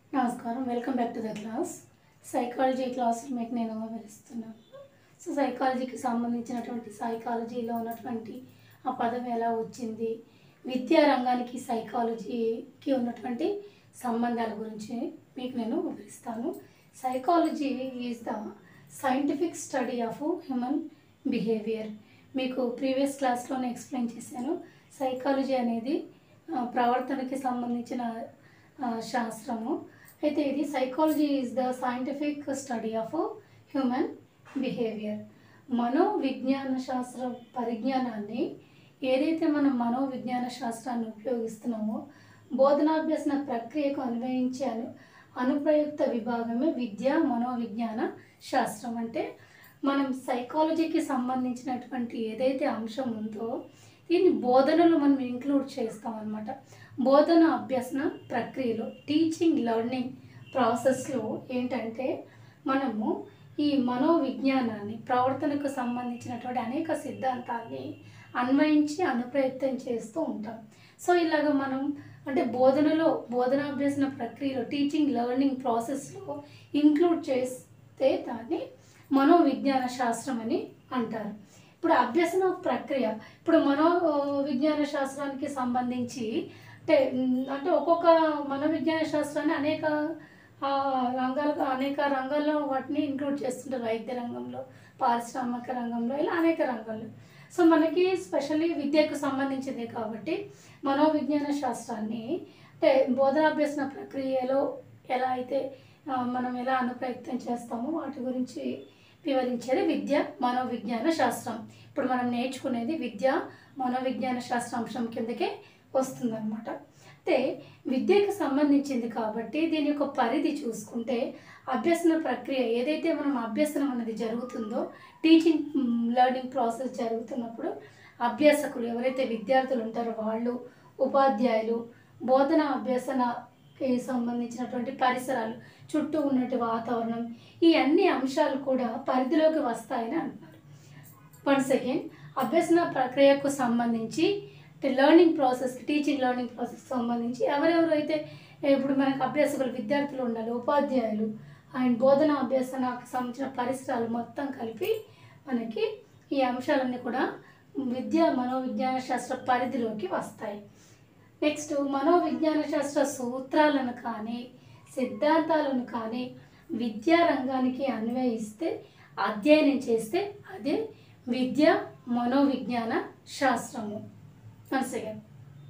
నమస్కారం welcome back to the class psychology class మీకు నేను వివరిస్తున్నాను సో సైకాలజీకి సంబంధించినటువంటి సైకాలజీలో ఉన్నటువంటి ఆ పదం ఎలా వచ్చింది విద్యా రంగానికి సైకాలజీకి ఉన్నటువంటి సంబంధాల గురించి మీకు నేను వివరిస్తాను psychology is the scientific study of human behaviour మీకు ప్రీవియస్ క్లాస్లోనే ఎక్స్ప్లెయిన్ చేశాను సైకాలజీ అనేది ఆ, ప్రవర్తనకి సంబంధించిన ఆ, శాస్త్రము అయితే ఇది psychology is the scientific study of human behaviour మనోవిజ్ఞాన శాస్త్ర పరిజ్ఞానాన్ని ఏదైతే మనం మనోవిజ్ఞాన శాస్త్రాన్ని ఉపయోగిస్తున్నామో బోధనాభ్యసన ప్రక్రియకు అన్వయించే అను అనుప్రయుక్త విభాగమే విద్య మనోవిజ్ఞాన శాస్త్రం అంటే మనం సైకాలజీకి సంబంధించినటువంటి ఏదైతే అంశం ఉందో దీన్ని బోధనలో మనం ఇంక్లూడ్ చేస్తాం అనమాట బోధన అభ్యసన ప్రక్రియలో టీచింగ్ లెర్నింగ్ ప్రాసెస్లో ఏంటంటే మనము ఈ మనోవిజ్ఞానాన్ని ప్రవర్తనకు సంబంధించినటువంటి అనేక సిద్ధాంతాన్ని అన్వయించి అనుప్రయత్నం చేస్తూ ఉంటాం సో ఇలాగ మనం అంటే బోధనలో బోధనాభ్యసన ప్రక్రియలో టీచింగ్ లెర్నింగ్ ప్రాసెస్లో ఇంక్లూడ్ చేస్తే దాన్ని మనోవిజ్ఞాన శాస్త్రం అని అంటారు ఇప్పుడు అభ్యసన ప్రక్రియ ఇప్పుడు మనో విజ్ఞాన శాస్త్రానికి సంబంధించి అంటే మ్, అంటే ఒక్కొక్క మనోవిజ్ఞాన శాస్త్రాన్ని అనేక ఆ, రంగాలుగా అనేక రంగాల్లో వాటిని ఇంక్లూడ్ చేస్తుంటారు వైద్య రంగంలో పారిశ్రామిక రంగంలో ఇలా అనేక రంగాల్లో సో మనకి స్పెషల్లీ విద్యకు సంబంధించింది కాబట్టి మనోవిజ్ఞాన శాస్త్రాన్ని అంటే బోధనాభ్యసన ప్రక్రియలో ఎలా అయితే ఆ, మనం ఎలా అనుప్రయత్నం చేస్తామో వాటి గురించి వివరించేది విద్య మనోవిజ్ఞాన శాస్త్రం ఇప్పుడు మనం నేర్చుకునేది విద్య మనోవిజ్ఞాన శాస్త్రాంశం కిందకే వస్తుందన్నమాట అయితే విద్యకు సంబంధించింది కాబట్టి దీని యొక్క పరిధి చూసుకుంటే అభ్యసన ప్రక్రియ ఏదైతే మనం అభ్యసనం అనేది జరుగుతుందో టీచింగ్ లెర్నింగ్ ప్రాసెస్ జరుగుతున్నప్పుడు అభ్యాసకులు ఎవరైతే విద్యార్థులు ఉంటారో వాళ్ళు ఉపాధ్యాయులు బోధన అభ్యసనకి సంబంధించినటువంటి పరిసరాలు చుట్టూ ఉన్నటువంటి వాతావరణం ఈ అన్ని అంశాలు కూడా పరిధిలోకి వస్తాయని అంటున్నారు వన్స్ అగైన్ అభ్యసన ప్రక్రియకు సంబంధించి లెర్నింగ్ ప్రాసెస్ టీచింగ్ లెర్నింగ్ ప్రాసెస్కి సంబంధించి ఎవరెవరైతే ఇప్పుడు మనకు అభ్యాసకులు విద్యార్థులు ఉండాలి ఉపాధ్యాయులు అండ్ బోధన అభ్యసనకు సంబంధించిన పరిసరాలు మొత్తం కలిపి మనకి ఈ అంశాలన్నీ కూడా విద్య మనోవిజ్ఞాన శాస్త్ర పరిధిలోకి వస్తాయి నెక్స్ట్ మనోవిజ్ఞాన శాస్త్ర సూత్రాలను కానీ సిద్ధాంతాలను కానీ విద్యా రంగానికి అన్వయిస్తే అధ్యయనం చేస్తే అదే విద్య మనోవిజ్ఞాన శాస్త్రము వన్స్ అగైన్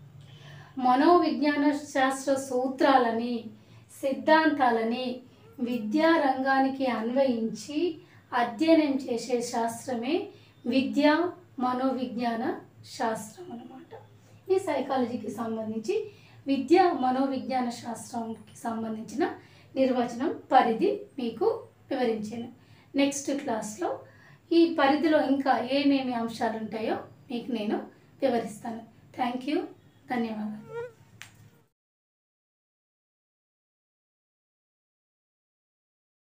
మనోవిజ్ఞాన శాస్త్ర సూత్రాలని సిద్ధాంతాలని విద్యా రంగానికి అన్వయించి అధ్యయనం చేసే శాస్త్రమే విద్య మనోవిజ్ఞాన శాస్త్రం అన్నమాట ఈ సైకాలజీకి సంబంధించి విద్య మనోవిజ్ఞాన శాస్త్రంకి సంబంధించిన నిర్వచనం పరిధి మీకు వివరించాను నెక్స్ట్ క్లాస్లో ఈ పరిధిలో ఇంకా ఏమేమి అంశాలు ఉంటాయో మీకు నేను వివరిస్తాను థ్యాంక్ యూ ధన్యవాదాలు